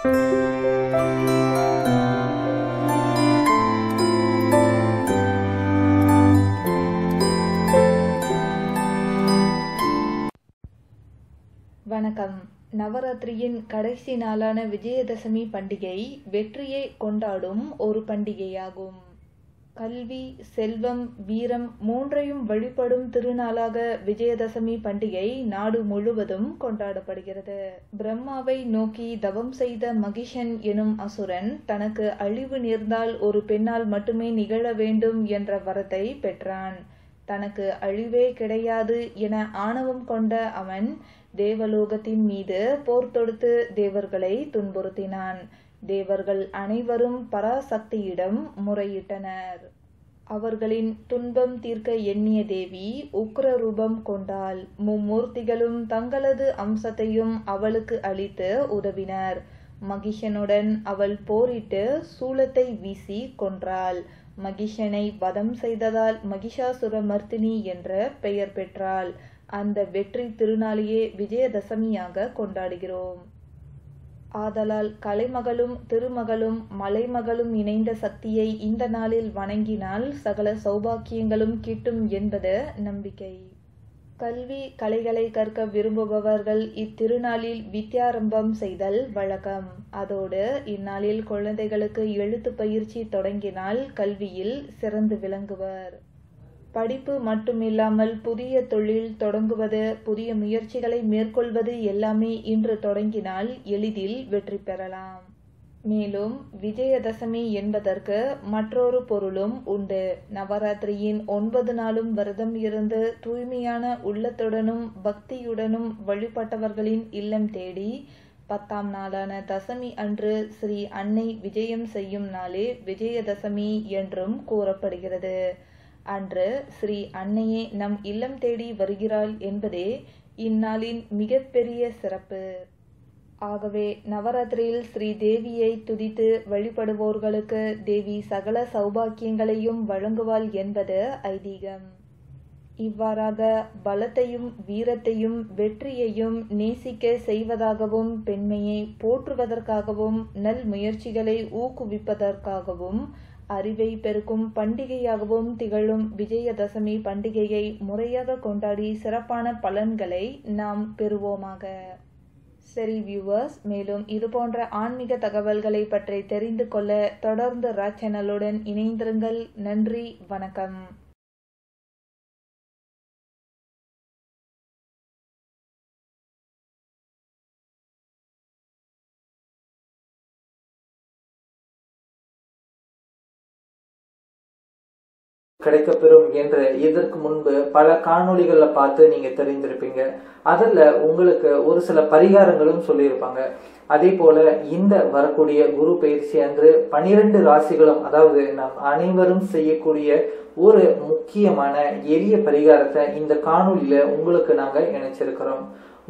வணக்கம் நவராத்திரியின் கடைசி நாளான விஜயதசமி பண்டிகை வெற்றியை கொண்டாடும் ஒரு பண்டிகையாகும் கல்வி செல்வம் வீரம் மூன்றையும் வழிபடும் திருநாளாக விஜயதசமி பண்டிகை நாடு முழுவதும் கொண்டாடப்படுகிறது பிரம்மாவை நோக்கி தவம் செய்த மகிஷன் எனும் அசுரன் தனக்கு அழிவு நேர்ந்தால் ஒரு பெண்ணால் மட்டுமே நிகழ வேண்டும் என்ற வரத்தை பெற்றான் தனக்கு அழிவே கிடையாது என ஆணவம் கொண்ட அவன் தேவலோகத்தின் மீது போர் தொடுத்து தேவர்களை துன்புறுத்தினான் தேவர்கள் அனைவரும் பராசக்தியிடம் முறையிட்டனர் அவர்களின் துன்பம் தீர்க்க எண்ணிய தேவி உக்ர ரூபம் கொண்டாள் மும்மூர்த்திகளும் தங்களது அம்சத்தையும் அவளுக்கு அளித்து உதவினர் மகிஷனுடன் அவள் போரிட்டு சூலத்தை வீசி கொன்றாள் மகிஷனை வதம் செய்ததால் மகிஷாசுர மர்த்தினி என்ற பெயர் பெற்றாள் அந்த வெற்றி திருநாளையே விஜயதசமியாக கொண்டாடுகிறோம் ஆதலால் கலைமகளும் திருமகளும் மலைமகளும் இணைந்த சக்தியை இந்த நாளில் வணங்கினால் சகல சௌபாக்கியங்களும் கிட்டும் என்பது நம்பிக்கை கல்வி கலைகளை கற்க விரும்புபவர்கள் இத்திருநாளில் வித்யாரம்பம் செய்தல் வழக்கம் அதோடு இந்நாளில் குழந்தைகளுக்கு எழுத்து பயிற்சி தொடங்கினால் கல்வியில் சிறந்து விளங்குவர் படிப்பு மட்டுமில்லாமல் புதிய தொழில் தொடங்குவது புதிய முயற்சிகளை மேற்கொள்வது எல்லாமே இன்று தொடங்கினால் எளிதில் வெற்றி பெறலாம் மேலும் விஜயதசமி என்பதற்கு மற்றொரு பொருளும் உண்டு நவராத்திரியின் ஒன்பது நாளும் விரதம் இருந்து தூய்மையான உள்ளத்துடனும் பக்தியுடனும் வழிபட்டவர்களின் இல்லம் தேடி பத்தாம் நாளான தசமி அன்று ஸ்ரீ அன்னை விஜயம் செய்யும் நாளே விஜயதசமி என்றும் கூறப்படுகிறது அன்று ஸ்ரீ அன்னையே நம் இல்லம் தேடி வருகிறாள் என்பதே இந்நாளின் மிகப்பெரிய சிறப்பு ஆகவே நவராத்திரியில் ஸ்ரீ தேவியை துதித்து வழிபடுவோர்களுக்கு தேவி சகல சௌபாக்கியங்களையும் வழங்குவாள் என்பது ஐதீகம் இவ்வாறாக பலத்தையும் வீரத்தையும் வெற்றியையும் நேசிக்க செய்வதாகவும் பெண்மையை போற்றுவதற்காகவும் நல் முயற்சிகளை ஊக்குவிப்பதற்காகவும் அறிவை பெருக்கும் பண்டிகையாகவும் திகழும் விஜயதசமி பண்டிகையை முறையாக கொண்டாடி சிறப்பான பலன்களை நாம் பெறுவோமாக சரி வியூவர்ஸ் மேலும் இது போன்ற ஆன்மீக தகவல்களை பற்றி தெரிந்து கொள்ள தொடர்ந்து ரா சேனலுடன் இணைந்திருங்கள் நன்றி வணக்கம் கிடைக்கப்பெறும் என்று இதற்கு முன்பு பல காணொளிகளை பார்த்து நீங்க தெரிஞ்சிருப்பீங்க அதுல உங்களுக்கு ஒரு சில பரிகாரங்களும் சொல்லியிருப்பாங்க அதே போல இந்த வரக்கூடிய குரு பயிற்சி அன்று பனிரெண்டு ராசிகளும் அதாவது நம் அனைவரும் செய்யக்கூடிய ஒரு முக்கியமான எளிய பரிகாரத்தை இந்த காணொளியில உங்களுக்கு நாங்க இணைச்சிருக்கிறோம்